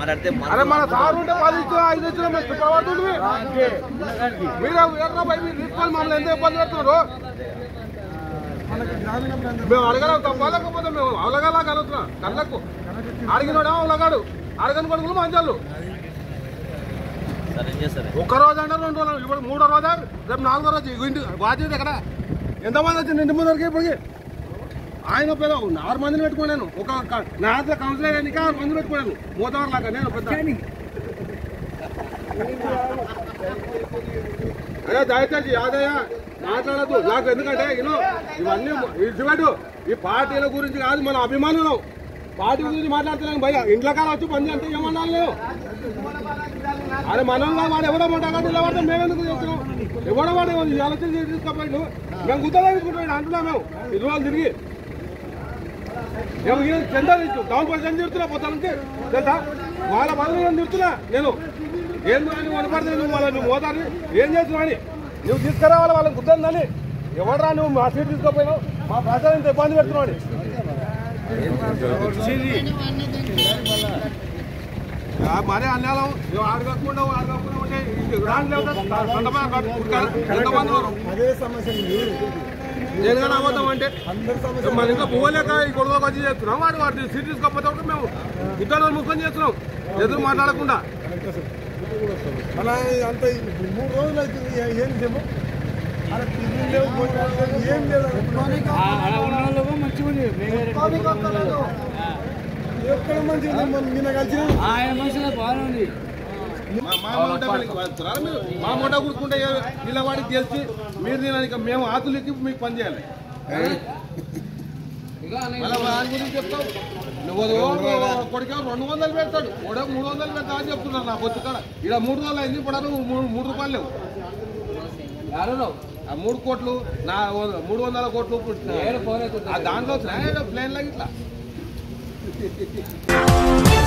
మాట్లాడితే అరే మన సార్ ఉంటే పది ఇచ్చిన ఐదు ఇచ్చిన మేము చెప్పబడుతుంది మీరు ఎట్లా పోయి మీరు తీసుకొని మమ్మల్ని ఎంత ఇబ్బంది పెడుతున్నారు మేము అడగలేం తప్ప లేకపోతే మేము అవలగాలా కలుగుతున్నాం కళ్ళకు అడిగినోడా అవలగాడు అడగని కొడుకులు మంచాలు సరే ఏం చేస్తారు ఒక్క రోజు అంటే రెండు రోజులు ఇప్పుడు మూడో రోజా రేపు నాలుగో రోజు ఇగో ఇంటి బాధ్యత ఎక్కడ ఎంతమంది వచ్చింది ఇంటి ముందరికి ఇప్పటికి ఆయన పెద్ద ఆరు మందిని పెట్టుకున్నాను ఒక క- నా దగ్గర కౌన్సిలర్ ఎన్నిక ఆరు మందిని పెట్టుకున్నాను మూతవారు లాగా నేను పెద్ద అయ్యా దయచేసి యాదయ్య మాట్లాడద్దు నాకు ఎందుకంటే ఇను ఇవన్నీ ఇటువంటి ఈ పార్టీల గురించి కాదు మన అభిమానులు పార్టీ గురించి మాట్లాడుతున్నాను భయ్య ఇంట్లో కాడ వచ్చి పని అంటే ఏమన్నాను నేను అరే మనల్ని వాడు ఎవడో మాట నిలబడితే మేము ఎందుకు చేస్తున్నాం ఎవడో వాడు ఈ ఆలోచన చేసి తీసుకపోయిండు మేము గుర్తగా తీసుకుంటాం అంటున్నాం మేము ఇరు వాళ్ళు తిరిగి మేము ఈయన చందా ఇచ్చు డౌన్ పర్సెంట్ చెప్తున్నా పోతా నుంచి తెలుసా వాళ్ళ బదులు నేను చెప్తున్నా నేను ఏం నువ్వు వనపడితే నువ్వు వాళ్ళ నువ్వు పోతాను ఏం చేస్తున్నావు అని నువ్వు తీసుకురావాలి వాళ్ళని గుర్తుందని ఎవడరా నువ్వు మా సీట్ తీసుకోపోయినావు మా ప్రజలు ఇంత ఇబ్బంది పెడుతున్నావు అని ఆ, మరీ అన్యాయం నువ్వు ఆడగకుండా ఆడగకుండా ఉంటే రాని లేకపోతే సందర్భంగా కట్టుకుంటారు. ఎంతమంది ఉన్నారు? అదే సమస్య నేను కానీ అబద్ధం అంటే మన ఇంకా పోలేక ఈ గొడవ వచ్చి చేస్తున్నాం వాడు వాడు సీట్ తీసుకోకపోతే కూడా మేము ఇద్దరు ముఖం చేస్తున్నాం ఎదురు మాట్లాడకుండా అలా అంత ఇప్పుడు మూడు రోజులు అవుతుంది ఏ- ఏం చెప్పు అలా టిఫిన్ లేవు భోజనాలు లేవు, ఏం లేదు ఎక్కడ మంచిగా ఉంది? మొన్న నిన్న కలిసి మా మా మూట వెళ్ళి వస్తున్నారు మీరు. మా మూట కూర్చుకుంటే ఇలా వాడికి తెలిసి మీరు తినడానికి మేము ఆతులకి మీకు పని చేయాలి మళ్ళా వాడి గురించి చెప్తావు నువ్వు కొడుకు రెండు వందలు పెడతాడు కూడా మూడు వందలు పెడతా అని చెప్తున్నారు నా బొచ్చు కాడ ఇక్కడ మూడు వందలు అయింది ఇప్పుడు అను మూడు మూడు రూపాయలు లేవు ఆ మూడు కోట్లు నా వ- మూడు వందల కోట్లు ఇప్పుడు ఆ దాంట్లో వచ్చినాయి ప్లేన్ లాగా ఇట్లా